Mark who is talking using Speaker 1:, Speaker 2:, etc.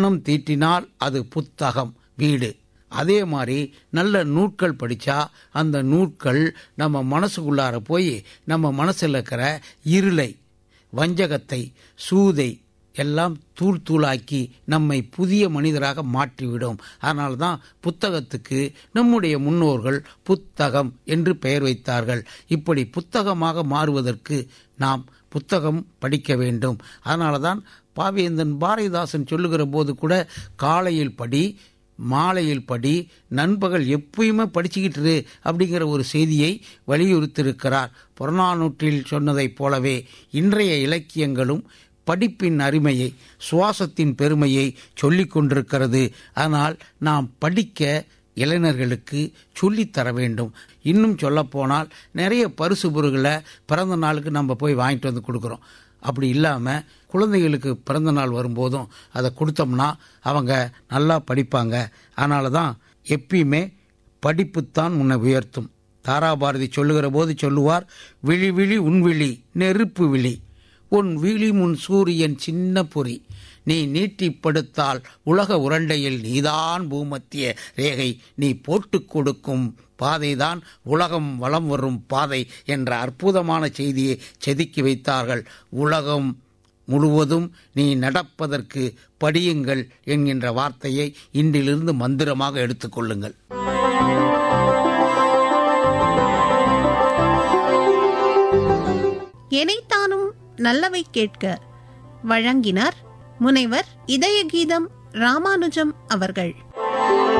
Speaker 1: வண்ணம் தீட்டினால் அது புத்தகம் வீடு அதே மாதிரி நல்ல நூட்கள் படிச்சா அந்த நூட்கள் நம்ம மனசுக்குள்ளார போய் நம்ம மனசுல இருக்கிற இருளை வஞ்சகத்தை சூதை எல்லாம் தூள் தூளாக்கி நம்மை புதிய மனிதராக மாற்றிவிடும் அதனால தான் புத்தகத்துக்கு நம்முடைய முன்னோர்கள் புத்தகம் என்று பெயர் வைத்தார்கள் இப்படி புத்தகமாக மாறுவதற்கு நாம் புத்தகம் படிக்க வேண்டும் அதனால தான் பாவேந்தன் பாரதிதாசன் சொல்லுகிற போது கூட காலையில் படி மாலையில் படி நண்பகல் எப்பயுமே படிச்சுக்கிட்டு இரு அப்படிங்கிற ஒரு செய்தியை வலியுறுத்தியிருக்கிறார் புறநானூற்றில் சொன்னதைப் போலவே இன்றைய இலக்கியங்களும் படிப்பின் அருமையை சுவாசத்தின் பெருமையை சொல்லிக் கொண்டிருக்கிறது ஆனால் நாம் படிக்க இளைஞர்களுக்கு சொல்லித்தர வேண்டும் இன்னும் சொல்லப்போனால் நிறைய பரிசு பொருள்களை பிறந்த நாளுக்கு நம்ம போய் வாங்கிட்டு வந்து கொடுக்குறோம் அப்படி இல்லாமல் குழந்தைகளுக்கு பிறந்த நாள் வரும்போதும் அதை கொடுத்தோம்னா அவங்க நல்லா படிப்பாங்க அதனால தான் எப்பயுமே படிப்புத்தான் உன்னை உயர்த்தும் தாராபாரதி சொல்லுகிற போது சொல்லுவார் விழி விழி உன் விழி நெருப்பு விழி உன் விழி முன் சூரியன் சின்ன பொறி நீ நீட்டிப்படுத்தால் உலக உரண்டையில் நீதான் பூமத்திய ரேகை நீ போட்டுக் கொடுக்கும் பாதைதான் உலகம் வலம் வரும் பாதை என்ற அற்புதமான செய்தியை செதுக்கி வைத்தார்கள் உலகம் முழுவதும் நீ நடப்பதற்கு படியுங்கள் என்கின்ற வார்த்தையை இன்றிலிருந்து மந்திரமாக எடுத்துக்கொள்ளுங்கள்
Speaker 2: எனைத்தானும் நல்லவை கேட்க வழங்கினார் முனைவர் இதய கீதம் ராமானுஜம் அவர்கள்